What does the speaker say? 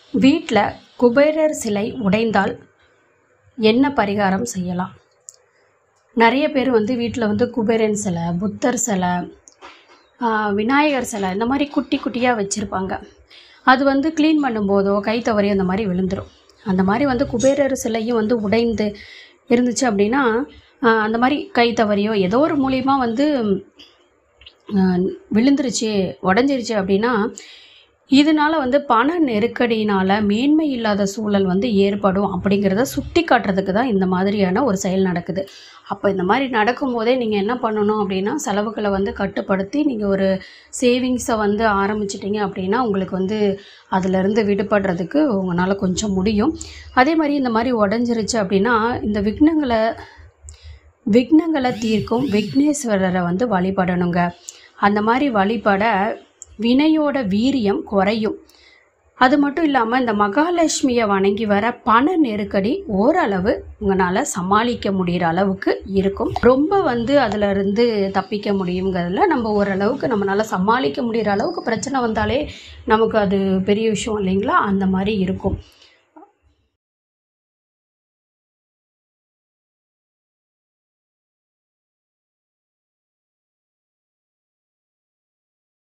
வீட்டில் குபேரர் சிலை உடைந்தால் என்ன பரிகாரம் செய்யலாம் நிறைய பேர் வந்து வீட்டில் வந்து குபேரன் சிலை புத்தர் சிலை ஆஹ், விநாயகர் சிலை இந்த மாதிரி குட்டி குட்டியாக வச்சுருப்பாங்க அது வந்து க்ளீன் பண்ணும்போதோ கை தவறி அந்த மாதிரி விழுந்துடும் அந்த மாதிரி வந்து குபேரர் சிலையும் வந்து உடைந்து இருந்துச்சு அப்படின்னா ஆஹ், அந்த மாதிரி கை தவறியோ ஏதோ ஒரு மூலியமா வந்து ஆஹ், விழுந்துருச்சு உடஞ்சிருச்சு அப்படின்னா இதனால வந்து பண நெருக்கடியினால் மேன்மை இல்லாத சூழல் வந்து ஏற்படும் அப்படிங்கிறத சுட்டி காட்டுறதுக்கு தான் இந்த மாதிரியான ஒரு செயல் நடக்குது அப்போ இந்த மாதிரி நடக்கும்போதே நீங்கள் என்ன பண்ணணும் அப்படின்னா செலவுகளை வந்து கட்டுப்படுத்தி நீங்கள் ஒரு சேவிங்ஸை வந்து ஆரம்பிச்சிட்டிங்க அப்படின்னா உங்களுக்கு வந்து அதிலிருந்து விடுபடுறதுக்கு உங்களால் கொஞ்சம் முடியும் அதே மாதிரி இந்த மாதிரி உடஞ்சிருச்சு அப்படின்னா இந்த விக்னங்களை விக்னங்களை தீர்க்கும் விக்னேஸ்வரரை வந்து வழிபடணுங்க அந்த மாதிரி வழிபட வினையோட வீரியம் குறையும் அது மட்டும் இல்லாமல் இந்த மகாலட்சுமியை வணங்கி வர பண நெருக்கடி ஓரளவு உங்களால் சமாளிக்க முடிகிற அளவுக்கு இருக்கும் ரொம்ப வந்து அதுல இருந்து தப்பிக்க முடியுங்கிறதுல நம்ம ஓரளவுக்கு நம்மளால் சமாளிக்க முடிகிற அளவுக்கு பிரச்சனை வந்தாலே நமக்கு அது பெரிய விஷயம் இல்லைங்களா அந்த மாதிரி இருக்கும்